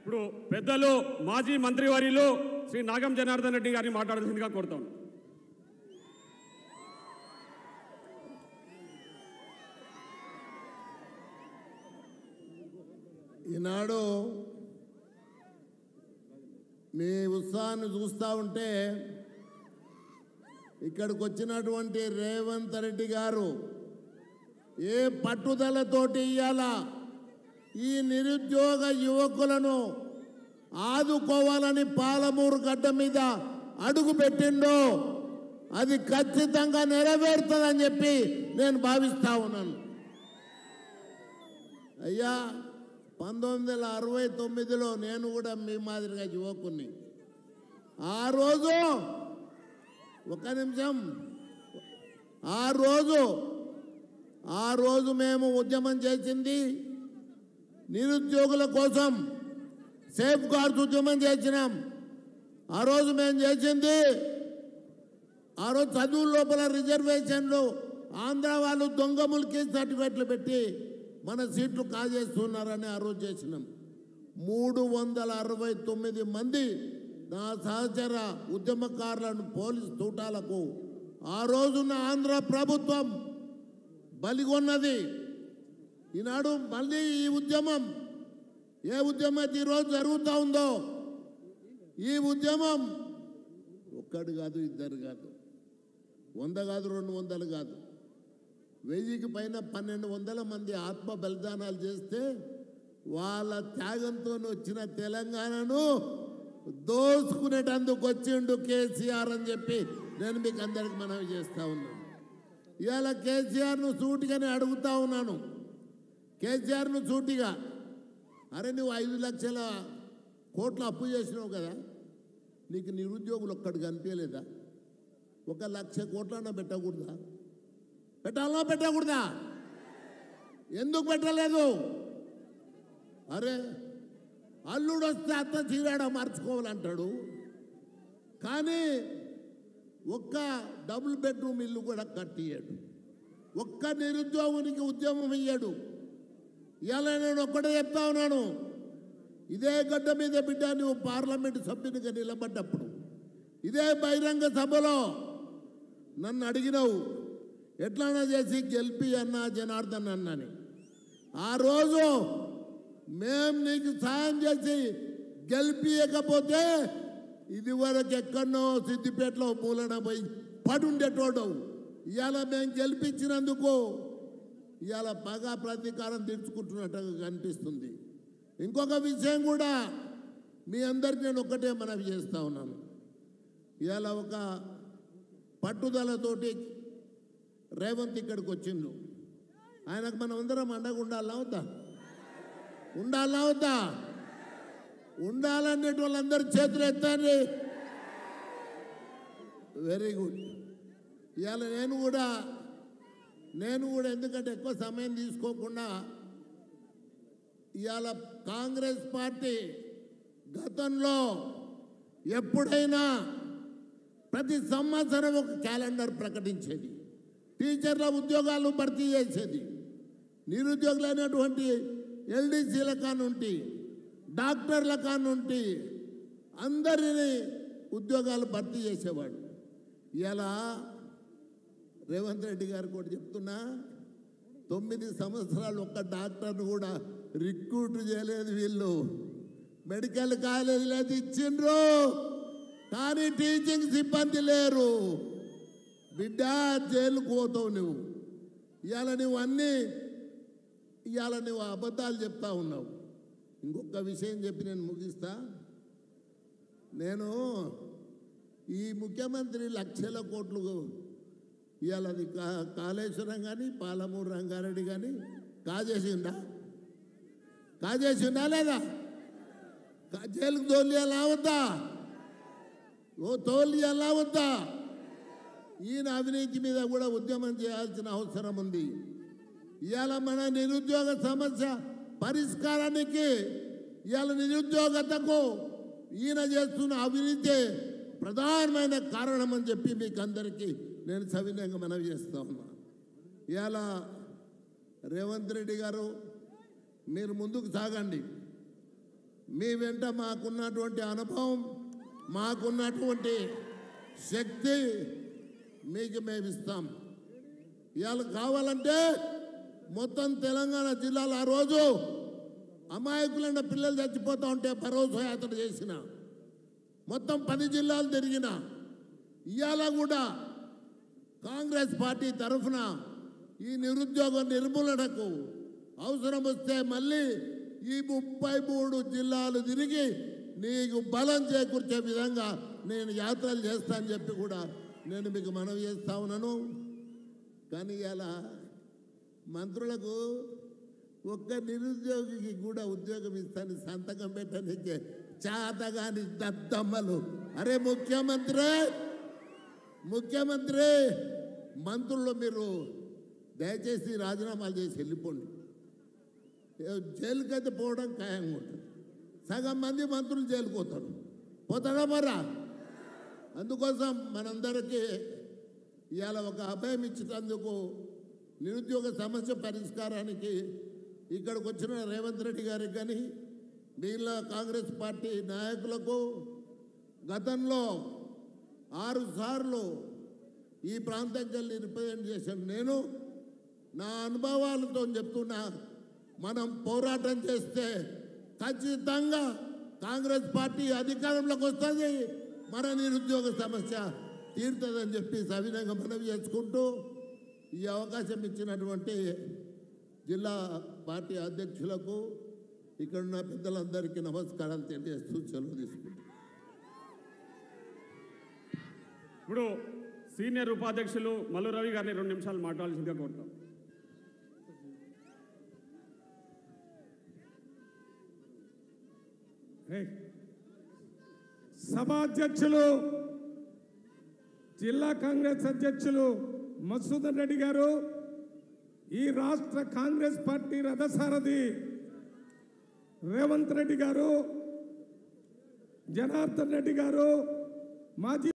ఇప్పుడు పెద్దలు మాజీ మంత్రివర్యులు శ్రీ నాగం జనార్దన్ రెడ్డి గారిని మాట్లాడాల్సిందిగా కోరుతాం ఈనాడు మీ ఉత్సాహాన్ని చూస్తూ ఉంటే ఇక్కడికి వచ్చినటువంటి రేవంత్ రెడ్డి గారు ఏ పట్టుదలతోటి ఇవాళ ఈ నిరుద్యోగ యువకులను ఆదుకోవాలని పాలమూరు గడ్డ మీద అడుగు పెట్టిండో అది ఖచ్చితంగా నెరవేరుతుందని చెప్పి నేను భావిస్తా ఉన్నాను అయ్యా పంతొమ్మిది వందల అరవై తొమ్మిదిలో నేను కూడా మీ మాదిరిగా యువకుని ఆ రోజు ఒక నిమిషం ఆ రోజు ఆ రోజు మేము ఉద్యమం చేసింది నిరుద్యోగుల కోసం సేఫ్ గార్డ్స్ ఉద్యమం చేసినాం ఆ రోజు మేము చేసింది ఆ రోజు చదువు లోపల రిజర్వేషన్లు ఆంధ్ర వాళ్ళు దొంగ ములికి సర్టిఫికెట్లు పెట్టి మన సీట్లు కాజేస్తున్నారని ఆ రోజు చేసినాం మూడు వందల అరవై తొమ్మిది మంది నా సహచర ఉద్యమకారులను పోలీస్ తూటాలకు ఆ రోజున్న ఆంధ్ర ప్రభుత్వం బలిగొన్నది ఈనాడు మళ్ళీ ఈ ఉద్యమం ఏ ఉద్యమం అయితే ఈరోజు జరుగుతూ ఉందో ఈ ఉద్యమం ఒక్కడు కాదు ఇద్దరు కాదు వంద కాదు రెండు వందలు కాదు వెయ్యికి పైన పన్నెండు వందల మంది ఆత్మ బలిదానాలు చేస్తే వాళ్ళ త్యాగంతో వచ్చిన తెలంగాణను దోసుకునేటందుకు వచ్చిండు కేసీఆర్ అని చెప్పి నేను మీకు అందరికి మనవి చేస్తా ఉన్నాను ఇవాళ కేసీఆర్ను సూటిగానే అడుగుతా ఉన్నాను కేసీఆర్ను సూటిగా అరే నువ్వు ఐదు లక్షల కోట్ల అప్పు చేసినావు కదా నీకు నిరుద్యోగులు ఒక్కడు కనిపించలేదా ఒక లక్ష కోట్లన్నా పెట్టకూడదా పెట్టాలా పెట్టకూడదా ఎందుకు పెట్టలేదు అరే అల్లుడు వస్తే అత్త చీరాడ మార్చుకోవాలంటాడు కానీ ఒక్క డబుల్ బెడ్రూమ్ ఇల్లు కూడా కట్టియాడు ఒక్క నిరుద్యోగునికి ఉద్యమం ఇయ్యాడు ఇలా నేను ఒక్కటే చెప్తా ఉన్నాను ఇదే గడ్డ మీద బిడ్డ నువ్వు పార్లమెంటు సభ్యునిగా నిలబడ్డప్పుడు ఇదే బహిరంగ సభలో నన్ను అడిగినావు ఎట్లన్నా చేసి గెలిపి అన్నా జనార్దన్ అన్నని ఆ రోజు మేం నీకు సాయం చేసి గెలిపియకపోతే ఇది వరకు ఎక్కడనో సిద్దిపేటలో మూలన పోయి పడుండేటోడు ఇవాళ మేము గెలిపించినందుకు ఇవాళ పగ ప్రతీకారం తీర్చుకుంటున్నట్టుగా కనిపిస్తుంది ఇంకొక విషయం కూడా మీ అందరికి నేను ఒక్కటే మనవి చేస్తా ఉన్నాను ఇవాళ ఒక పట్టుదలతోటి రేవంత్ ఇక్కడికి వచ్చిండు ఆయనకు మనం అందరం అండగా ఉండాలా వద్దా ఉండాలా వద్దా ఉండాలనేటి వాళ్ళందరూ చేతులు ఎత్తండి వెరీ గుడ్ ఇవాళ నేను కూడా నేను కూడా ఎందుకంటే ఎక్కువ సమయం తీసుకోకుండా ఇవాళ కాంగ్రెస్ పార్టీ గతంలో ఎప్పుడైనా ప్రతి సంవత్సరం ఒక క్యాలెండర్ ప్రకటించేది టీచర్ల ఉద్యోగాలు భర్తీ చేసేది నిరుద్యోగులైనటువంటి ఎల్డీసీల కానుంటి డాక్టర్ల కానుంటి అందరినీ ఉద్యోగాలు భర్తీ చేసేవాడు ఇలా రేవంత్ రెడ్డి గారు కూడా చెప్తున్నా తొమ్మిది సంవత్సరాలు ఒక్క డాక్టర్ను కూడా రిక్రూట్ చేయలేదు వీళ్ళు మెడికల్ కాలేజీలు అది ఇచ్చిండ్రు కానీ టీచింగ్ సిబ్బంది లేరు బిడ్డ జైలుకు పోతావు నువ్వు ఇవాళ నువ్వు అన్నీ ఇవాళ నువ్వు అబద్ధాలు చెప్తా ఉన్నావు ఇంకొక విషయం చెప్పి నేను ముగిస్తా నేను ఈ ముఖ్యమంత్రి లక్షల కోట్లు ఇవాళ అది కా కాళేశ్వరం కానీ పాలమూరు రంగారెడ్డి కానీ కాజేసిండా కాజేసిండా లేదా కా- జైలుకు తోలి ఎలా వద్దా ఓ తోలి ఎలా వద్దా ఈయన అవినీతి మీద కూడా ఉద్యమం చేయాల్సిన అవసరం ఉంది ఇవాళ మన నిరుద్యోగ సమస్య పరిష్కారానికి ఇవాళ నిరుద్యోగతకు ఈయన చేస్తున్న అవినీతి ప్రధానమైన కారణం అని చెప్పి మీకు అందరికీ నేను సవినయంగా మనవి చేస్తా ఉన్నా ఇవాళ రేవంత్ రెడ్డి గారు మీరు ముందుకు సాగండి మీ వెంట మాకున్నటువంటి అనుభవం మాకున్నటువంటి శక్తి మీకు మేము ఇస్తాం ఇవాళ కావాలంటే మొత్తం తెలంగాణ జిల్లాలో ఆ రోజు అమాయకులైన పిల్లలు చచ్చిపోతూ ఉంటే భరోసా యాత్ర చేసిన మొత్తం పది జిల్లాలు తిరిగిన ఇవాళ కూడా కాంగ్రెస్ పార్టీ తరఫున ఈ నిరుద్యోగ నిర్మూలనకు అవసరం వస్తే మళ్ళీ ఈ ముప్పై మూడు జిల్లాలు తిరిగి నీకు బలం చేకూర్చే విధంగా నేను యాత్రలు చేస్తానని చెప్పి కూడా నేను మీకు మనవి చేస్తా ఉన్నాను కానీ ఇలా మంత్రులకు ఒక్క నిరుద్యోగికి కూడా ఉద్యోగం ఇస్తాను సంతకం పెట్టడానికి చాతగాని దద్దమ్మలు అరే ముఖ్యమంత్రి ముఖ్యమంత్రి మంత్రులు మీరు దయచేసి రాజీనామాలు చేసి వెళ్ళిపోండి ఏ జైలుకైతే పోవడం ఖాయంగా ఉంటుంది సగం మంది మంత్రులు జైలుకు పోతారు పోతారా మరా అందుకోసం మనందరికీ ఇవాళ ఒక అభయం ఇచ్చినందుకు నిరుద్యోగ సమస్య పరిష్కారానికి ఇక్కడికి వచ్చిన రేవంత్ రెడ్డి గారికి కానీ మిగిలిన కాంగ్రెస్ పార్టీ నాయకులకు గతంలో ఆరు సార్లు ఈ ప్రాంతంకి వెళ్ళి రిప్రజెంట్ చేశాను నేను నా అనుభవాలతో చెప్తున్నా మనం పోరాటం చేస్తే ఖచ్చితంగా కాంగ్రెస్ పార్టీ అధికారంలోకి వస్తుంది మన నిరుద్యోగ సమస్య తీరుతుందని చెప్పి సవినంగా మనవి చేసుకుంటూ ఈ అవకాశం ఇచ్చినటువంటి జిల్లా పార్టీ అధ్యక్షులకు ఇక్కడున్న పెద్దలందరికీ నమస్కారాలు తెలియజేస్తూ సెలవు తీసుకుంటాను ఇప్పుడు సీనియర్ ఉపాధ్యక్షులు మల్లు రవి గారిని రెండు నిమిషాలు మాట్లాడాల్సిందిగా కోరుతాం సభాధ్యక్షులు జిల్లా కాంగ్రెస్ అధ్యక్షులు మసూదన్ రెడ్డి గారు ఈ రాష్ట్ర కాంగ్రెస్ పార్టీ రథసారథి రేవంత్ రెడ్డి గారు జనార్దన్ రెడ్డి గారు మాజీ